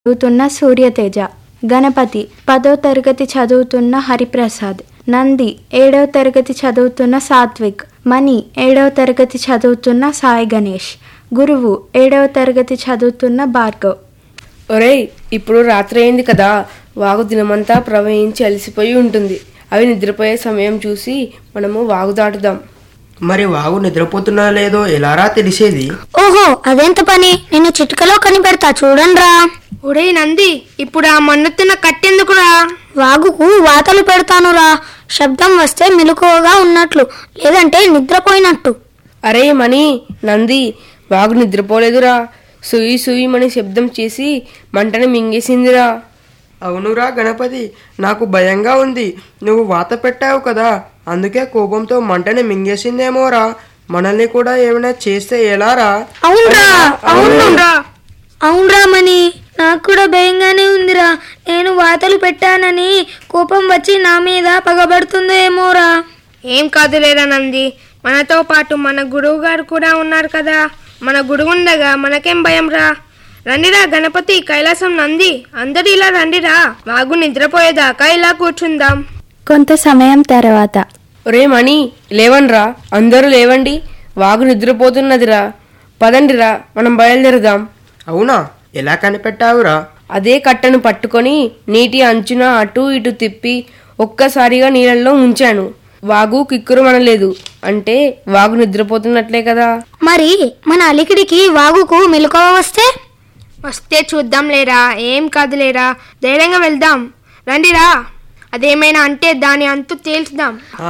చదువుతున్న సూర్యతేజ గణపతి పదో తరగతి చదువుతున్న హరిప్రసాద్ నంది ఏడవ తరగతి చదువుతున్న సాత్విక్ మణి ఏడవ తరగతి చదువుతున్న సాయి గణేష్ గురువు ఏడవ తరగతి చదువుతున్న భార్గవ్ ఒరేయ్ ఇప్పుడు రాత్రి అయింది కదా వాగు దినమంతా ప్రవహించి అలసిపోయి ఉంటుంది అవి నిద్రపోయే సమయం చూసి మనము వాగు దాటుదాం మరి వాగు నిద్రపోతున్నా లేదో ఎలారా తెలిసేది ఓహో అదెంత పని నిన్ను చిటికలో కనిపెడతా చూడండిరా ఒరే నంది ఇప్పుడు ఆ మన్నుతున్న కట్టెందుకురా వాగుకు వాతలు పెడతానురా శబ్దం వస్తే మెలకువగా ఉన్నట్లు లేదంటే నిద్రపోయినట్టు అరే మణి నంది వాగు నిద్రపోలేదురా సుయి సుయి మని శబ్దం చేసి మంటని మింగేసిందిరా అవునురా గణపతి నాకు భయంగా ఉంది నువ్వు వాత పెట్టావు కదా అందుకే కోపంతో మంటని మింగేసిందేమోరా మనల్ని కూడా ఏమైనా చేస్తే ఎలారా అవునరా అవునురా అవునరా మని నాకు కూడా భయంగానే ఉందిరా నేను వాతలు పెట్టానని కోపం వచ్చి నా మీద పగబడుతుందేమోరా ఏం కాదులేరా నంది మనతో పాటు మన గురువు గారు కూడా ఉన్నారు కదా మన గురువు ఉండగా మనకేం భయం రా రండిరా గణపతి కైలాసం నంది అందరు ఇలా రండిరా వాగు నిద్రపోయేదాకా ఇలా కూర్చుందాం కొంత సమయం తర్వాత ఒరే మణి లేవండ్రా అందరూ లేవండి వాగు నిద్రపోతున్నదిరా పదండిరా మనం బయలుదేరదాం అవునా ఎలా కనిపెట్టావురా అదే కట్టను పట్టుకొని నీటి అంచున అటు ఇటు తిప్పి ఒక్కసారిగా నీళ్ళల్లో ఉంచాను వాగు కిక్కురు మనలేదు అంటే వాగు నిద్రపోతున్నట్లే కదా మరి మన అలికిడికి వాగుకు మెలకువ వస్తే వస్తే చూద్దాం లేరా ఏం కాదులేరా ధైర్యంగా వెళ్దాం రండిరా అదేమైనా అంటే దాని అంతు తేల్చుదాం ఆ,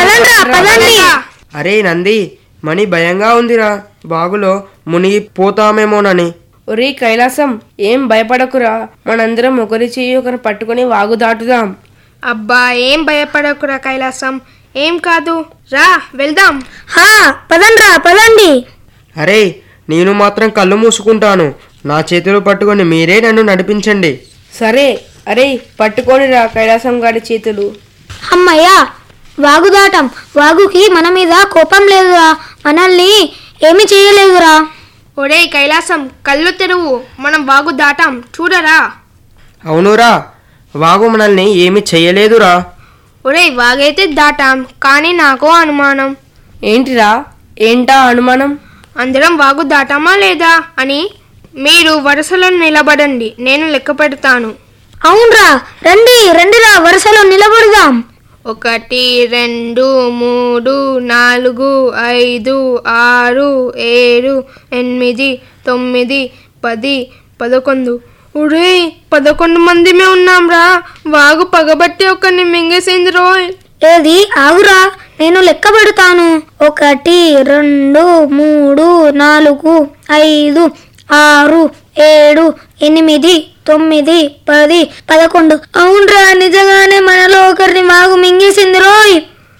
పదండి. అరే నంది మణి భయంగా ఉందిరా బాగులో మునిగిపోతామేమోనని ఒరే కైలాసం ఏం భయపడకురా మనందరం ఒకరి చెయ్యి ఒకరు పట్టుకొని వాగు దాటుదాం అబ్బా ఏం భయపడకురా కైలాసం ఏం కాదు రా వెళ్దాం హా పదండ్రా పదండి అరే నేను మాత్రం కళ్ళు మూసుకుంటాను నా చేతులు పట్టుకొని మీరే నన్ను నడిపించండి సరే అరే పట్టుకోనిరా కైలాసం గారి చేతులు అమ్మయ్యా వాగు దాటం వాగుకి మన మీద కోపం లేదురా మనల్ని ఏమి చేయలేదురా ఒరే కైలాసం కళ్ళు తెరువు మనం వాగు దాటాం చూడరా అవునురా వాగు మనల్ని ఏమి చెయ్యలేదురా ఒరే వాగైతే దాటాం కానీ నాకు అనుమానం ఏంటిరా ఏంటా అనుమానం అందరం వాగు దాటామా లేదా అని మీరు వరుసలో నిలబడండి నేను లెక్క పెడతాను అవునరా రండి రండిరా వరుసలో నిలబడదాం ఒకటి రెండు మూడు నాలుగు ఐదు ఆరు ఏడు ఎనిమిది తొమ్మిది పది పదకొండు ఉడే పదకొండు మందిమే ఉన్నాంరా వాగు పగబట్టి ఒకరిని మింగేసింది రోయ్ ఏది ఆగురా నేను లెక్క పెడతాను ఒకటి రెండు మూడు నాలుగు ఐదు ఆరు ఏడు ఎనిమిది తొమ్మిది పది పదకొండు అవునరా నిజంగానే మనలో ఒకరిని వాగు మింగేసింది రోయ్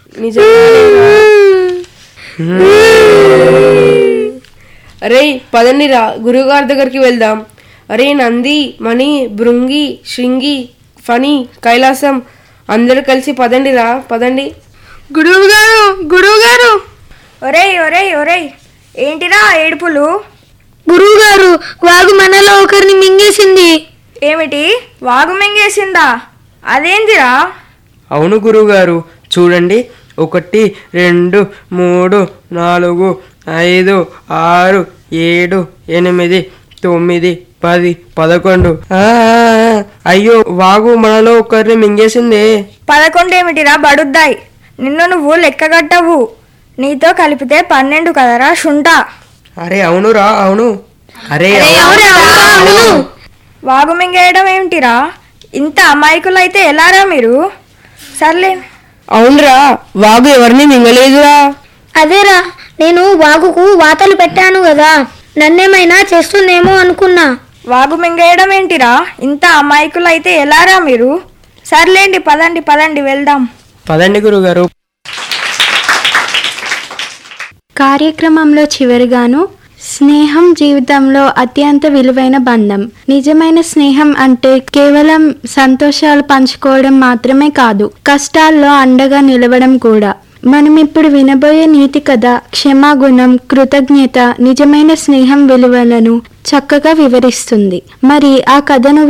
నిజంగా అరే పదండిరా గురువుగారి దగ్గరికి వెళ్దాం అరే నంది మణి భృంగి శృంగి ఫణి కైలాసం అందరూ కలిసి పదండిరా పదండి గురువు గారు గురువు గారు ఒరేయ్ ఒరేయ్ ఒరేయ్ ఏంటిరా ఏడుపులు గురువు గారు వాగు మనలో ఒకరిని మింగేసింది ఏమిటి వాగు మింగేసిందా అదేంటిరా అవును గురువుగారు చూడండి ఒకటి రెండు మూడు నాలుగు ఐదు ఆరు ఏడు ఎనిమిది తొమ్మిది పది పదకొండు ఆ, అయ్యో వాగు మనలో ఒకరిని మింగేసిందే పదకొండు ఏమిటిరా బడుద్దాయి నిన్ను నువ్వు లెక్కగట్టవు నీతో కలిపితే పన్నెండు కదరా శుంఠ అరే అవునురా అవును అరే వాగు మింగేయడం ఏమిటిరా ఇంత అమాయకులైతే ఎలారా మీరు సర్లే అవునరా వాగు ఎవరిని మింగలేదురా అదేరా నేను వాగుకు వాతలు పెట్టాను కదా నన్నేమైనా చేస్తుందేమో అనుకున్నా వాగు మింగేయడం ఏంటిరా ఇంత అమాయకులైతే ఎలారా మీరు సర్లేండి పదండి పదండి వెళ్దాం పదండి గురుగారు కార్యక్రమంలో చివరిగాను స్నేహం జీవితంలో అత్యంత విలువైన బంధం నిజమైన స్నేహం అంటే కేవలం సంతోషాలు పంచుకోవడం మాత్రమే కాదు కష్టాల్లో అండగా నిలవడం కూడా మనం ఇప్పుడు వినబోయే నీతి కథ క్షమాగుణం కృతజ్ఞత నిజమైన స్నేహం విలువలను చక్కగా వివరిస్తుంది మరి ఆ కథను